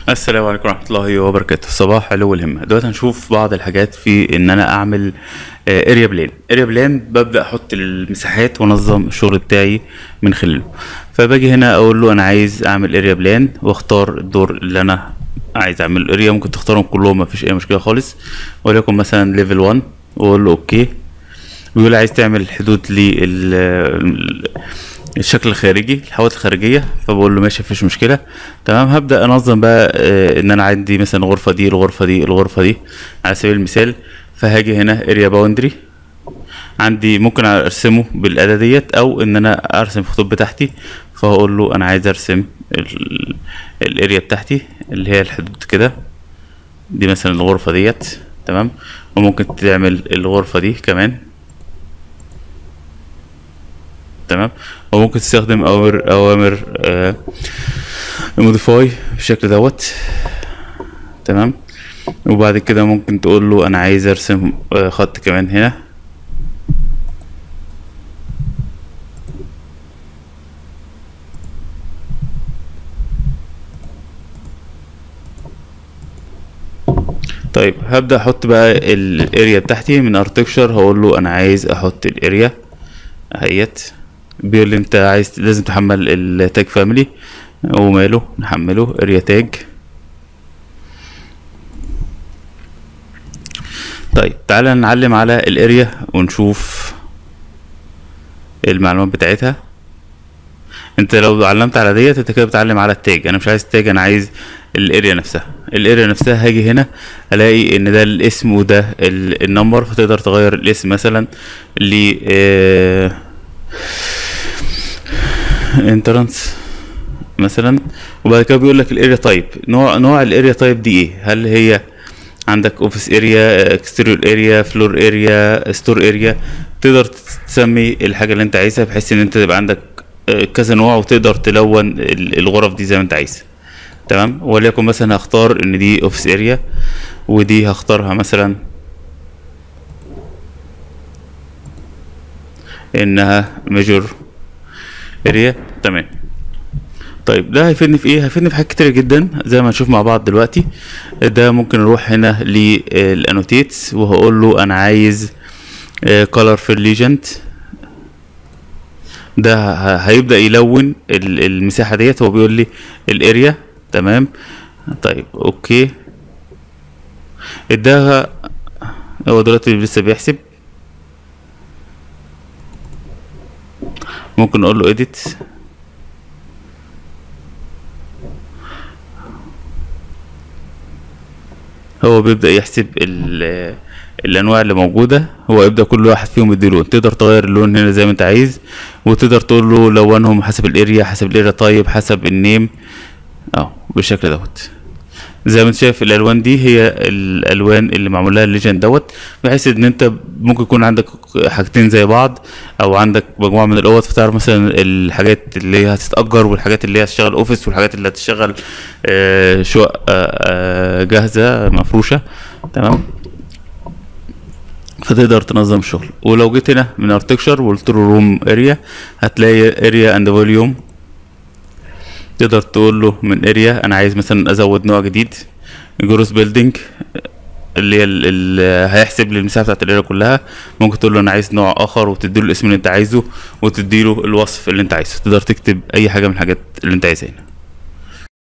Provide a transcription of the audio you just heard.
السلام عليكم ورحمة الله وبركاته صباح علو الهمة دلوقتي هنشوف بعض الحاجات في ان انا اعمل اريا بلان اريا بلان ببدأ احط المساحات وانظم الشغل بتاعي من خلاله فباجي هنا اقول له انا عايز اعمل اريا بلان واختار الدور اللي انا عايز اعمل اريا ممكن تختارهم كلهم مفيش اي مشكلة خالص وليكن مثلا ليفل 1 واقول له اوكي بيقول عايز تعمل حدود لل الشكل الخارجي الحواف الخارجيه فبقول له ماشي مفيش مشكله تمام هبدا انظم بقى آه، ان انا عندي مثلا الغرفه دي الغرفه دي الغرفه دي على سبيل المثال فهاجي هنا اريا باوندري عندي ممكن ارسمه بالاداه ديت او ان انا ارسم الخطوط بتاعتي فهقول له انا عايز ارسم ال- الاريا بتاعتي اللي هي الحدود كده دي مثلا الغرفه ديت تمام وممكن تعمل الغرفه دي كمان تمام وممكن تستخدم اوامر اوامر موديفاي بالشكل دوت تمام وبعد كده ممكن تقول له انا عايز ارسم آه، خط كمان هنا طيب هبدأ احط بقى الاريا بتاعتي من ارتكشر هقول له انا عايز احط الاريا اهيت بيقول لي انت عايز لازم تحمل التاج فاميلي وماله نحمله اريا تاج طيب تعالى نعلم على الاريا ونشوف المعلومات بتاعتها انت لو علمت على ديت انت كده بتعلم على التاج انا مش عايز تاج انا عايز الاريا نفسها الاريا نفسها هاجي هنا الاقي ان ده الاسم وده ال- النمبر فتقدر تغير الاسم مثلا ل آه، انترنس مثلا وبعد كده بيقول لك الاريا تايب نوع نوع الاريا تايب دي ايه هل هي عندك اوفيس اريا اكستيريور اريا فلور اريا ستور اريا تقدر تسمي الحاجه اللي انت عايزها بحيث ان انت تبقى عندك آه، كذا نوع وتقدر تلون ال- الغرف دي زي ما انت عايز تمام وليكن مثلا هختار ان دي اوفيس اريا ودي هختارها مثلا انها ميجور اريا تمام طيب ده هيفيدني في ايه هيفيدني في حاجات كتير جدا زي ما هنشوف مع بعض دلوقتي ده ممكن نروح هنا للانوتيتس وهقول له انا عايز كولر في الليجنت ده ه- هيبدا يلون ال- المساحه ديت هو بيقول لي الاريا تمام طيب اوكي اداها هو دلوقتي لسه بيحسب ممكن اقول له edit هو بيبدأ يحسب ال- الانواع اللي موجودة هو يبدأ كل واحد فيهم يدي لون تقدر تغير اللون هنا زي ما انت عايز وتقدر تقول له لونهم حسب الاريا حسب الاريا طيب حسب النيم اه بالشكل دوت زي ما انت شايف الالوان دي هي الالوان اللي معمول لها الليجند دوت بحيث ان انت ممكن يكون عندك حاجتين زي بعض او عندك مجموعه من الاوض فتعرف مثلا الحاجات اللي هي هتتاجر والحاجات اللي هي هتشتغل اوفيس والحاجات اللي هتشتغل آه، شقق آه، آه، جاهزه مفروشه تمام فتقدر تنظم الشغل ولو جيت هنا من ارتكشر وقلت له روم اريا هتلاقي اريا اند فوليوم تقدر تقول له من اريا انا عايز مثلا ازود نوع جديد جروس بيلدينج اللي هي ال- ال- هيحسب لي المساحه بتاعت الاريا كلها ممكن تقول له انا عايز نوع اخر وتديله الاسم اللي انت عايزه وتديله الوصف اللي انت عايزه تقدر تكتب اي حاجه من الحاجات اللي انت عايزها هنا